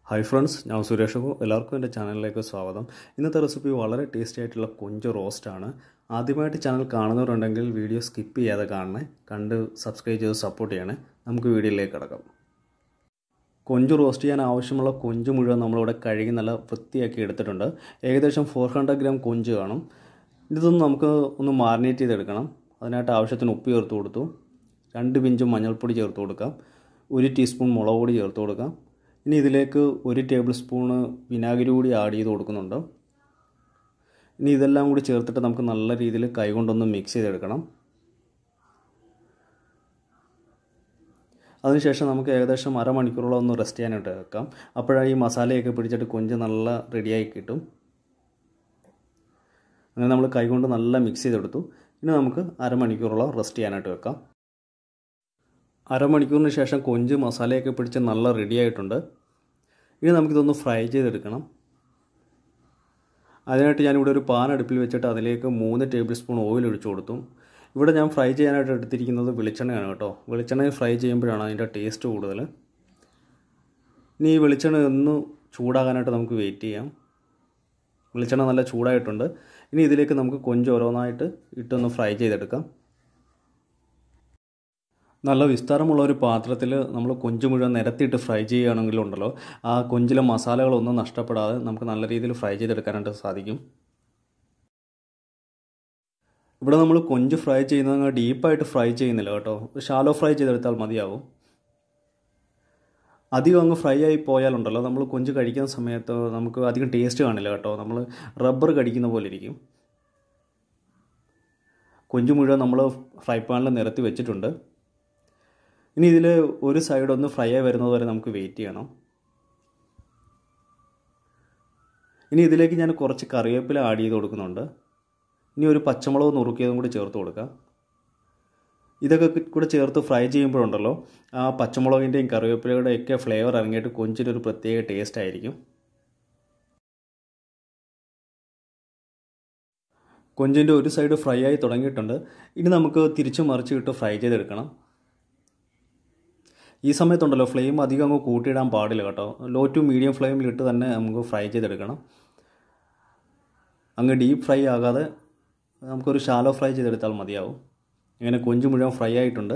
hi friends ഞാൻ Suresh go എല്ലാവർക്കും എൻ്റെ ചാനലിലേക്ക് സ്വാഗതം ഇന്നത്തെ റെസിപ്പി വളരെ ടേസ്റ്റി ആയിട്ടുള്ള കൊഞ്ച് റോസ്റ്റാണ് ആദ്യമായിട്ട് ചാനൽ കാണുന്നവരുണ്ടെങ്കിൽ വീഡിയോ സ്കിപ്പ് ചെയ്യാതെ കാണണേ കണ്ട് സബ്സ്ക്രൈബ് ചെയ്ത് സപ്പോർട്ട് ചെയ്യണേ നമുക്ക് വീഡിയോയിലേക്ക് കിടക്കാം കൊഞ്ച് റോസ്റ്റ് ചെയ്യാൻ ആവശ്യമുള്ള കൊഞ്ച് മുഴുവൻ നമ്മളിവിടെ കഴുകി നല്ല വൃത്തിയാക്കി എടുത്തിട്ടുണ്ട് ഏകദേശം ഫോർ ഹൺഡ്രഡ് ഗ്രാം കൊഞ്ച് കാണും ഇതൊന്ന് നമുക്ക് ഒന്ന് മാറിനേറ്റ് ചെയ്തെടുക്കണം അതിനായിട്ട് ആവശ്യത്തിന് ഉപ്പ് ചേർത്ത് കൊടുത്തു രണ്ട് പിഞ്ചും മഞ്ഞൾപ്പൊടി ചേർത്ത് കൊടുക്കാം ഒരു ടീസ്പൂൺ മുളക് പൊടി ചേർത്ത് കൊടുക്കാം ഇനി ഇതിലേക്ക് ഒരു ടേബിൾ സ്പൂണ് വിനാഗിരി കൂടി ആഡ് ചെയ്ത് കൊടുക്കുന്നുണ്ട് ഇനി ഇതെല്ലാം കൂടി ചേർത്തിട്ട് നമുക്ക് നല്ല രീതിയിൽ കൈകൊണ്ടൊന്ന് മിക്സ് ചെയ്തെടുക്കണം അതിനുശേഷം നമുക്ക് ഏകദേശം അരമണിക്കൂറോളം ഒന്ന് റെസ്റ്റ് ചെയ്യാനായിട്ട് വെക്കാം അപ്പോഴാണ് ഈ മസാലയൊക്കെ പിടിച്ചിട്ട് കൊഞ്ച് നല്ല റെഡിയായി കിട്ടും അങ്ങനെ നമ്മൾ കൈകൊണ്ട് നല്ല മിക്സ് ചെയ്തെടുത്തു ഇനി നമുക്ക് അരമണിക്കൂറോളം റെസ്റ്റ് ചെയ്യാനായിട്ട് വെക്കാം അരമണിക്കൂറിന് ശേഷം കൊഞ്ച് മസാലയൊക്കെ പിടിച്ച് നല്ല റെഡി ആയിട്ടുണ്ട് ഇനി നമുക്കിതൊന്ന് ഫ്രൈ ചെയ്തെടുക്കണം അതിനായിട്ട് ഞാനിവിടെ ഒരു പാൻ അടുപ്പിൽ വെച്ചിട്ട് അതിലേക്ക് മൂന്ന് ടേബിൾ സ്പൂൺ ഓയിൽ ഒഴിച്ചു കൊടുത്തു ഇവിടെ ഞാൻ ഫ്രൈ ചെയ്യാനായിട്ട് എടുത്തിരിക്കുന്നത് വെളിച്ചെണ്ണയാണ് കേട്ടോ വെളിച്ചെണ്ണ ഫ്രൈ ചെയ്യുമ്പോഴാണ് അതിൻ്റെ ടേസ്റ്റ് കൂടുതൽ ഇനി ഈ വെളിച്ചെണ്ണ ഒന്ന് ചൂടാകാനായിട്ട് നമുക്ക് വെയിറ്റ് ചെയ്യാം വെളിച്ചെണ്ണ നല്ല ചൂടായിട്ടുണ്ട് ഇനി ഇതിലേക്ക് നമുക്ക് കൊഞ്ച് ഓരോന്നായിട്ട് ഇട്ടൊന്ന് ഫ്രൈ ചെയ്തെടുക്കാം നല്ല വിസ്താരമുള്ള ഒരു പാത്രത്തിൽ നമ്മൾ കൊഞ്ച് മുഴുവൻ നിരത്തിയിട്ട് ഫ്രൈ ചെയ്യുകയാണെങ്കിലുണ്ടല്ലോ ആ കൊഞ്ചിലെ മസാലകളൊന്നും നഷ്ടപ്പെടാതെ നമുക്ക് നല്ല രീതിയിൽ ഫ്രൈ ചെയ്തെടുക്കാനായിട്ട് സാധിക്കും ഇവിടെ നമ്മൾ കൊഞ്ച് ഫ്രൈ ചെയ്യുന്നത് ഡീപ്പായിട്ട് ഫ്രൈ ചെയ്യുന്നില്ല കേട്ടോ ഷാലോ ഫ്രൈ ചെയ്തെടുത്താൽ മതിയാവും അധികം അങ്ങ് ഫ്രൈ ആയി പോയാലുണ്ടല്ലോ നമ്മൾ കൊഞ്ച് കഴിക്കുന്ന സമയത്ത് നമുക്ക് അധികം ടേസ്റ്റ് കാണില്ല കേട്ടോ നമ്മൾ റബ്ബർ കടിക്കുന്ന പോലെ ഇരിക്കും കൊഞ്ച് മുഴുവൻ നമ്മൾ ഫ്രൈ പാനിൽ നിരത്തി വെച്ചിട്ടുണ്ട് ഇനി ഇതിൽ ഒരു സൈഡ് ഒന്ന് ഫ്രൈ ആയി വരുന്നത് വരെ നമുക്ക് വെയിറ്റ് ചെയ്യണം ഇനി ഇതിലേക്ക് ഞാൻ കുറച്ച് കറിവേപ്പില ആഡ് ചെയ്ത് കൊടുക്കുന്നുണ്ട് ഇനി ഒരു പച്ചമുളക് നുറുക്കിയതും കൂടി ചേർത്ത് കൊടുക്കാം ഇതൊക്കെ കൂടെ ചേർത്ത് ഫ്രൈ ചെയ്യുമ്പോഴുണ്ടല്ലോ ആ പച്ചമുളകിൻ്റെയും കറിവേപ്പിലയുടെയും ഒക്കെ ഫ്ലേവർ ഇറങ്ങിയിട്ട് കൊഞ്ചിൻ്റെ ഒരു പ്രത്യേക ടേസ്റ്റ് ആയിരിക്കും കൊഞ്ചിൻ്റെ ഒരു സൈഡ് ഫ്രൈ ആയി തുടങ്ങിയിട്ടുണ്ട് ഇനി നമുക്ക് തിരിച്ചു മറിച്ചിട്ട് ഫ്രൈ ചെയ്തെടുക്കണം ഈ സമയത്തുണ്ടല്ലോ ഫ്ലെയിം അധികം അങ്ങ് കൂട്ടിയിടാൻ പാടില്ല കേട്ടോ ലോ ടു മീഡിയം ഫ്ലെയിമിലിട്ട് തന്നെ നമുക്ക് ഫ്രൈ ചെയ്തെടുക്കണം അങ്ങ് ഡീപ്പ് ഫ്രൈ ആകാതെ നമുക്കൊരു ഷാലോ ഫ്രൈ ചെയ്തെടുത്താൽ മതിയാവും ഇങ്ങനെ കൊഞ്ച് മുഴുവൻ ഫ്രൈ ആയിട്ടുണ്ട്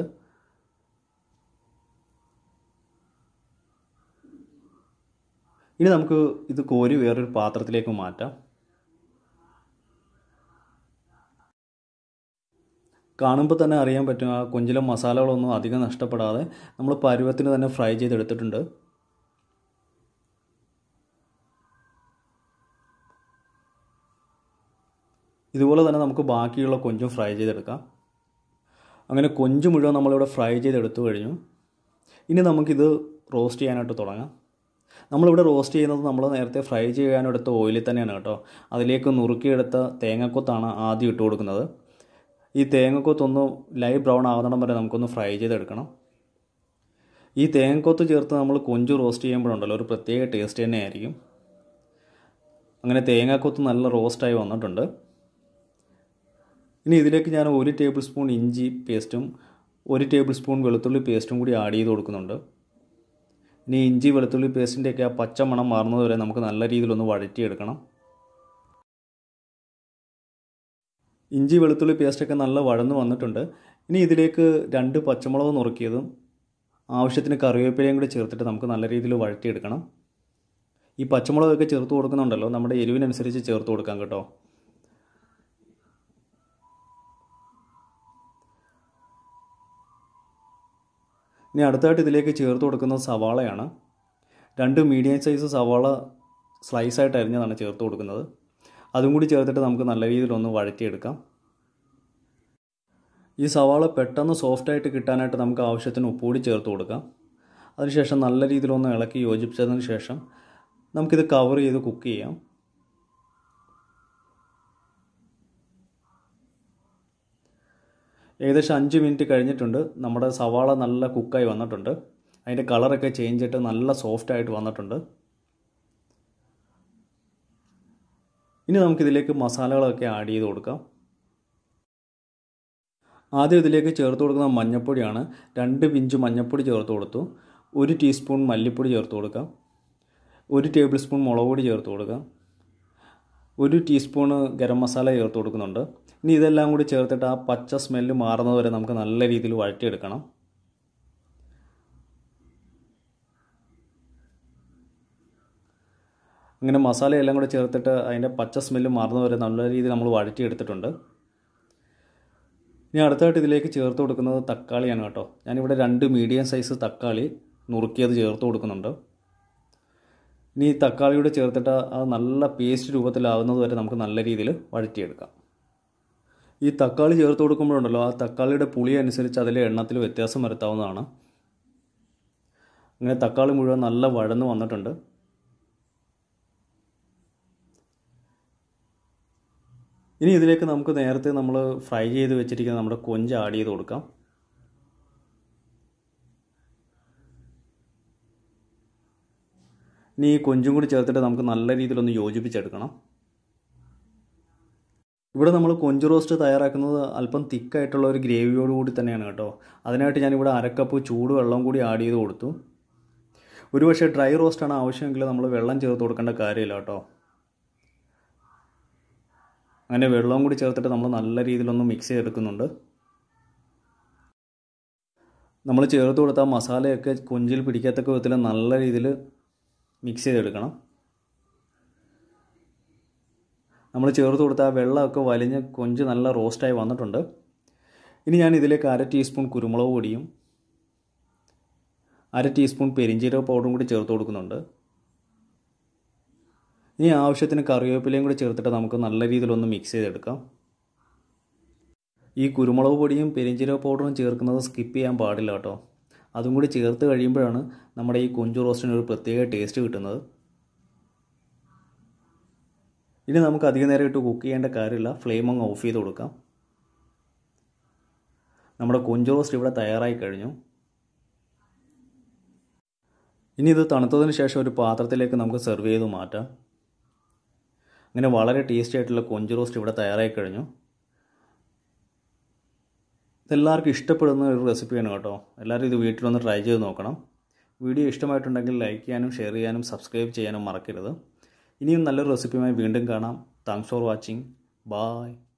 ഇനി നമുക്ക് ഇത് കോരി വേറൊരു പാത്രത്തിലേക്ക് മാറ്റാം കാണുമ്പോൾ തന്നെ അറിയാൻ പറ്റും ആ കൊഞ്ചിലെ മസാലകളൊന്നും അധികം നഷ്ടപ്പെടാതെ നമ്മൾ പരുവത്തിന് തന്നെ ഫ്രൈ ചെയ്തെടുത്തിട്ടുണ്ട് ഇതുപോലെ തന്നെ നമുക്ക് ബാക്കിയുള്ള കൊഞ്ചും ഫ്രൈ ചെയ്തെടുക്കാം അങ്ങനെ കൊഞ്ച് മുഴുവൻ നമ്മളിവിടെ ഫ്രൈ ചെയ്തെടുത്തു കഴിഞ്ഞു ഇനി നമുക്കിത് റോസ്റ്റ് ചെയ്യാനായിട്ട് തുടങ്ങാം നമ്മളിവിടെ റോസ്റ്റ് ചെയ്യുന്നത് നമ്മൾ നേരത്തെ ഫ്രൈ ചെയ്യാനെടുത്ത ഓയിലിൽ തന്നെയാണ് കേട്ടോ അതിലേക്ക് നുറുക്കിയെടുത്ത തേങ്ങക്കൊത്താണ് ആദ്യം ഇട്ട് കൊടുക്കുന്നത് ഈ തേങ്ങക്കൊത്തൊന്ന് ലൈറ്റ് ബ്രൗൺ ആകുന്നിടം വരെ നമുക്കൊന്ന് ഫ്രൈ ചെയ്തെടുക്കണം ഈ തേങ്ങക്കൊത്ത് ചേർത്ത് നമ്മൾ കൊഞ്ച് റോസ്റ്റ് ചെയ്യുമ്പോഴുണ്ടല്ലോ ഒരു പ്രത്യേക ടേസ്റ്റ് തന്നെയായിരിക്കും അങ്ങനെ തേങ്ങാക്കൊത്ത് നല്ല റോസ്റ്റായി വന്നിട്ടുണ്ട് ഇനി ഇതിലേക്ക് ഞാൻ ഒരു ടേബിൾ സ്പൂൺ ഇഞ്ചി പേസ്റ്റും ഒരു ടേബിൾ സ്പൂൺ വെളുത്തുള്ളി പേസ്റ്റും കൂടി ആഡ് ചെയ്ത് കൊടുക്കുന്നുണ്ട് ഇനി ഇഞ്ചി വെളുത്തുള്ളി പേസ്റ്റിൻ്റെയൊക്കെ ആ പച്ചമണം മാറുന്നത് വരെ നമുക്ക് നല്ല രീതിയിലൊന്ന് വഴറ്റിയെടുക്കണം ഇഞ്ചി വെളുത്തുള്ളി പേസ്റ്റൊക്കെ നല്ല വഴന്ന് വന്നിട്ടുണ്ട് ഇനി ഇതിലേക്ക് രണ്ട് പച്ചമുളക് നുറുക്കിയതും ആവശ്യത്തിന് കറിവേപ്പിലയും കൂടി ചേർത്തിട്ട് നമുക്ക് നല്ല രീതിയിൽ വഴറ്റിയെടുക്കണം ഈ പച്ചമുളകൊക്കെ ചേർത്ത് കൊടുക്കുന്നുണ്ടല്ലോ നമ്മുടെ എരിവിനനുസരിച്ച് ചേർത്ത് കൊടുക്കാം കേട്ടോ ഇനി അടുത്തായിട്ട് ഇതിലേക്ക് ചേർത്ത് കൊടുക്കുന്നത് സവാളയാണ് രണ്ട് മീഡിയം സൈസ് സവാള സ്ലൈസായിട്ട് അരിഞ്ഞതാണ് ചേർത്ത് കൊടുക്കുന്നത് അതും കൂടി ചേർത്തിട്ട് നമുക്ക് നല്ല രീതിയിലൊന്ന് വഴറ്റിയെടുക്കാം ഈ സവാള പെട്ടെന്ന് സോഫ്റ്റായിട്ട് കിട്ടാനായിട്ട് നമുക്ക് ആവശ്യത്തിന് ഉപ്പുകൂടി ചേർത്ത് കൊടുക്കാം അതിനുശേഷം നല്ല രീതിയിലൊന്ന് ഇളക്കി യോജിപ്പിച്ചതിന് ശേഷം നമുക്കിത് കവർ ചെയ്ത് കുക്ക് ചെയ്യാം ഏകദേശം അഞ്ച് മിനിറ്റ് കഴിഞ്ഞിട്ടുണ്ട് നമ്മുടെ സവാള നല്ല കുക്കായി വന്നിട്ടുണ്ട് അതിൻ്റെ കളറൊക്കെ ചേഞ്ച് ചെയ്തിട്ട് നല്ല സോഫ്റ്റായിട്ട് വന്നിട്ടുണ്ട് ഇനി നമുക്കിതിലേക്ക് മസാലകളൊക്കെ ആഡ് ചെയ്ത് കൊടുക്കാം ആദ്യം ഇതിലേക്ക് ചേർത്ത് കൊടുക്കുന്ന മഞ്ഞൾപ്പൊടിയാണ് രണ്ട് പിഞ്ച് മഞ്ഞൾപ്പൊടി ചേർത്ത് കൊടുത്തു ഒരു ടീസ്പൂൺ മല്ലിപ്പൊടി ചേർത്ത് കൊടുക്കാം ഒരു ടേബിൾ സ്പൂൺ മുളക് പൊടി ചേർത്ത് കൊടുക്കുക ഒരു ടീസ്പൂണ് ഗരം മസാല ചേർത്ത് കൊടുക്കുന്നുണ്ട് ഇനി ഇതെല്ലാം കൂടി ചേർത്തിട്ട് ആ പച്ച സ്മെല്ല് മാറുന്നത് വരെ നമുക്ക് നല്ല രീതിയിൽ വഴറ്റിയെടുക്കണം അങ്ങനെ മസാലയെല്ലാം കൂടി ചേർത്തിട്ട് അതിൻ്റെ പച്ച സ്മെല്ല് മാറുന്നത് വരെ നല്ല രീതിയിൽ നമ്മൾ വഴറ്റിയെടുത്തിട്ടുണ്ട് ഇനി അടുത്തായിട്ട് ഇതിലേക്ക് ചേർത്ത് കൊടുക്കുന്നത് തക്കാളിയാണ് കേട്ടോ ഞാനിവിടെ രണ്ട് മീഡിയം സൈസ് തക്കാളി നുറുക്കിയത് ചേർത്ത് കൊടുക്കുന്നുണ്ട് ഇനി ഈ തക്കാളിയുടെ ചേർത്തിട്ട് അത് നല്ല പേസ്റ്റ് രൂപത്തിലാവുന്നത് വരെ നമുക്ക് നല്ല രീതിയിൽ വഴറ്റിയെടുക്കാം ഈ തക്കാളി ചേർത്ത് കൊടുക്കുമ്പോഴുണ്ടല്ലോ ആ തക്കാളിയുടെ പുളി അനുസരിച്ച് അതിലെ എണ്ണത്തിൽ വ്യത്യാസം വരുത്താവുന്നതാണ് അങ്ങനെ തക്കാളി മുഴുവൻ നല്ല വഴന്ന് വന്നിട്ടുണ്ട് ഇനി ഇതിലേക്ക് നമുക്ക് നേരത്തെ നമ്മൾ ഫ്രൈ ചെയ്ത് വെച്ചിരിക്കുന്ന നമ്മുടെ കൊഞ്ച് ആഡ് ചെയ്ത് കൊടുക്കാം ഇനി ഈ കൊഞ്ചും കൂടി ചേർത്തിട്ട് നമുക്ക് നല്ല രീതിയിലൊന്ന് യോജിപ്പിച്ചെടുക്കണം ഇവിടെ നമ്മൾ കൊഞ്ച് റോസ്റ്റ് തയ്യാറാക്കുന്നത് അല്പം തിക്കായിട്ടുള്ള ഒരു ഗ്രേവിയോട് കൂടി തന്നെയാണ് കേട്ടോ അതിനായിട്ട് ഞാനിവിടെ അരക്കപ്പ് ചൂട് വെള്ളം കൂടി ആഡ് ചെയ്ത് കൊടുത്തു ഒരുപക്ഷെ ഡ്രൈ റോസ്റ്റാണ് ആവശ്യമെങ്കിൽ നമ്മൾ വെള്ളം ചേർത്ത് കൊടുക്കേണ്ട കാര്യമില്ല കേട്ടോ അങ്ങനെ വെള്ളവും കൂടി ചേർത്തിട്ട് നമ്മൾ നല്ല രീതിയിലൊന്ന് മിക്സ് ചെയ്തെടുക്കുന്നുണ്ട് നമ്മൾ ചേർത്ത് കൊടുത്ത മസാലയൊക്കെ കൊഞ്ചിൽ പിടിക്കാത്തക്ക വിധത്തിൽ നല്ല രീതിയിൽ മിക്സ് ചെയ്തെടുക്കണം നമ്മൾ ചേർത്ത് കൊടുത്ത ആ വെള്ളമൊക്കെ വലിഞ്ഞ് കൊഞ്ച് നല്ല റോസ്റ്റായി വന്നിട്ടുണ്ട് ഇനി ഞാൻ ഇതിലേക്ക് അര ടീസ്പൂൺ കുരുമുളക് പൊടിയും അര ടീസ്പൂൺ പെരിഞ്ചീരക പൗഡറും കൂടി ചേർത്ത് കൊടുക്കുന്നുണ്ട് ഇനി ആവശ്യത്തിന് കറിവേപ്പിലയും കൂടി ചേർത്തിട്ട് നമുക്ക് നല്ല രീതിയിലൊന്ന് മിക്സ് ചെയ്തെടുക്കാം ഈ കുരുമുളക് പൊടിയും പെരിഞ്ചീരക പൗഡറും ചേർക്കുന്നത് സ്കിപ്പ് ചെയ്യാൻ പാടില്ല കേട്ടോ അതും കൂടി ചേർത്ത് കഴിയുമ്പോഴാണ് നമ്മുടെ ഈ കൊഞ്ചു റോസ്റ്റിന് ഒരു പ്രത്യേക ടേസ്റ്റ് കിട്ടുന്നത് ഇനി നമുക്ക് അധിക നേരം ഇട്ട് കുക്ക് ചെയ്യേണ്ട കാര്യമില്ല ഫ്ലെയിം അങ്ങ് ഓഫ് ചെയ്ത് കൊടുക്കാം നമ്മുടെ കൊഞ്ചു റോസ്റ്റ് ഇവിടെ തയ്യാറായി കഴിഞ്ഞു ഇനി ഇത് തണുത്തതിന് ശേഷം ഒരു പാത്രത്തിലേക്ക് നമുക്ക് സെർവ് ചെയ്ത് മാറ്റാം അങ്ങനെ വളരെ ടേസ്റ്റി ആയിട്ടുള്ള കൊഞ്ച് റോസ്റ്റ് ഇവിടെ തയ്യാറായി കഴിഞ്ഞു ഇതെല്ലാവർക്കും ഇഷ്ടപ്പെടുന്ന ഒരു റെസിപ്പിയാണ് കേട്ടോ എല്ലാവരും ഇത് വീട്ടിലൊന്ന് ട്രൈ ചെയ്ത് നോക്കണം വീഡിയോ ഇഷ്ടമായിട്ടുണ്ടെങ്കിൽ ലൈക്ക് ചെയ്യാനും ഷെയർ ചെയ്യാനും സബ്സ്ക്രൈബ് ചെയ്യാനും മറക്കരുത് ഇനിയും നല്ലൊരു റെസിപ്പിയുമായി വീണ്ടും കാണാം താങ്ക്സ് ഫോർ വാച്ചിങ് ബായ്